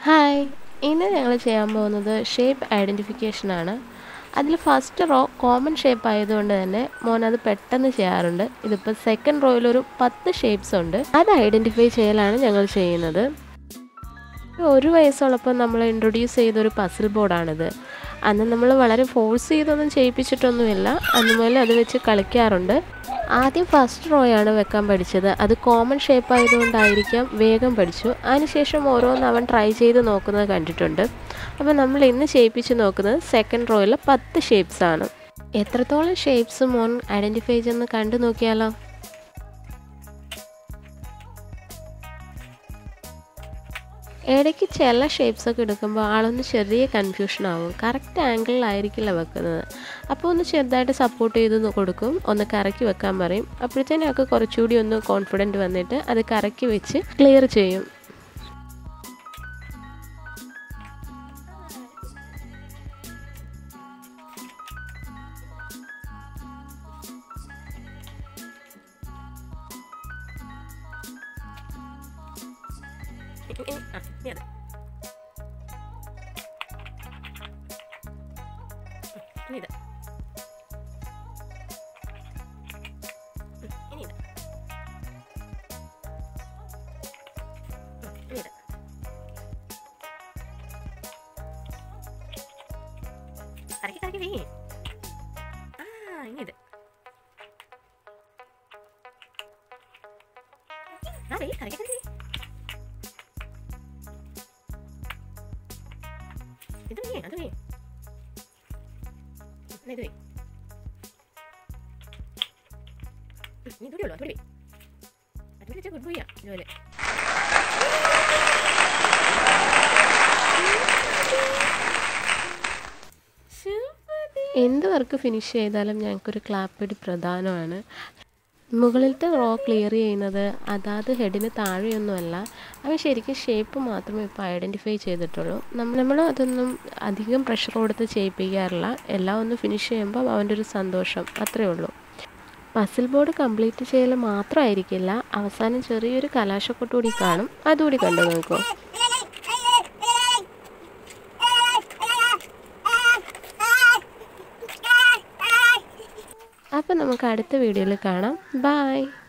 hi ഇന്ന് ഞങ്ങൾ ചെയ്യാൻ പോകുന്നത് ഷേപ്പ് ഐഡൻറ്റിഫിക്കേഷനാണ് അതിൽ ഫസ്റ്റ് റോ കോമൺ ഷേപ്പ് ആയതുകൊണ്ട് തന്നെ മോൻ അത് പെട്ടെന്ന് ചെയ്യാറുണ്ട് ഇതിപ്പോൾ സെക്കൻഡ് റോയിൽ ഒരു പത്ത് ഷേപ്സ് ഉണ്ട് അത് ഐഡൻറ്റിഫൈ ചെയ്യലാണ് ഞങ്ങൾ ചെയ്യുന്നത് ഒരു വയസ്സുള്ളപ്പോൾ നമ്മൾ ഇൻട്രൊഡ്യൂസ് ചെയ്തൊരു പസിൽ ബോർഡാണിത് അന്ന് നമ്മൾ വളരെ ഫോഴ്സ് ചെയ്തൊന്നും ചെയ്യിപ്പിച്ചിട്ടൊന്നുമില്ല അന്ന് മുതൽ അത് വെച്ച് കളിക്കാറുണ്ട് ആദ്യം ഫസ്റ്റ് റോയാണ് വെക്കാൻ പഠിച്ചത് അത് കോമൺ ഷേപ്പ് ആയതുകൊണ്ടായിരിക്കാം വേഗം പഠിച്ചു അതിനുശേഷം ഓരോന്ന് അവൻ ട്രൈ ചെയ്ത് നോക്കുന്നത് കണ്ടിട്ടുണ്ട് അപ്പോൾ നമ്മൾ ഇന്ന് ചെയ്യിപ്പിച്ച് നോക്കുന്നത് സെക്കൻഡ് റോയിൽ പത്ത് ഷേപ്സ് ആണ് എത്രത്തോളം ഷേപ്സ് മോൻ ഐഡൻറ്റിഫൈ ചെയ്തെന്ന് കണ്ടു നോക്കിയാലോ ഇടയ്ക്ക് ചില ഷേപ്സ് ഒക്കെ എടുക്കുമ്പോൾ ആളൊന്ന് ചെറിയ കൺഫ്യൂഷൻ ആവും കറക്റ്റ് ആംഗിളിലായിരിക്കില്ല വെക്കുന്നത് അപ്പോൾ ഒന്ന് ചെറുതായിട്ട് സപ്പോർട്ട് ചെയ്ത് കൊടുക്കും ഒന്ന് കറക്കി വെക്കാൻ പറയും അപ്പോഴത്തേനും ഒക്കെ കുറച്ചുകൂടി ഒന്ന് കോൺഫിഡൻറ്റ് വന്നിട്ട് അത് കറക്കി വെച്ച് ക്ലിയർ ചെയ്യും ഇത് ഇനി ഇത് ഇനി ഇത് കറക്കി കറക്കി വേ ആ ഇനി ഇത് ആ വേ കറക്കി കറക്കി ഇത് വേ അത് വേ ഇത് വേ നീ ദൂരെ ഉള്ളൂ ദൂരെ അതുപോലെ വെച്ചാൽ ഗുഡ് ബോയ്യാ ജോലെ എന്ത് വർക്ക് ഫിനിഷ് ചെയ്താലും ഞങ്ങൾക്കൊരു ക്ലാപ്പടി പ്രധാനമാണ് മുകളിലത്തെ റോ ക്ലിയർ ചെയ്യുന്നത് അതാത് ഹെഡിന് താഴെയൊന്നുമല്ല അവൻ ശരിക്കും ഷേപ്പ് മാത്രമേ ഇപ്പോൾ ഐഡൻറ്റിഫൈ ചെയ്തിട്ടുള്ളൂ നമ്മൾ നമ്മൾ അതൊന്നും അധികം പ്രഷർ കൊടുത്ത് ചെയ്യിപ്പിക്കാറില്ല എല്ലാം ഒന്ന് ഫിനിഷ് ചെയ്യുമ്പോൾ അവൻ്റെ ഒരു സന്തോഷം അത്രേ ഉള്ളൂ പസിൽ ബോർഡ് കംപ്ലീറ്റ് ചെയ്യൽ മാത്രമായിരിക്കില്ല അവസാനം ചെറിയൊരു കലാശക്കൊട്ടുകൂടി കാണും അതുകൂടി കണ്ടു നോക്കൂ അപ്പോൾ നമുക്ക് അടുത്ത വീഡിയോയിൽ കാണാം ബായ്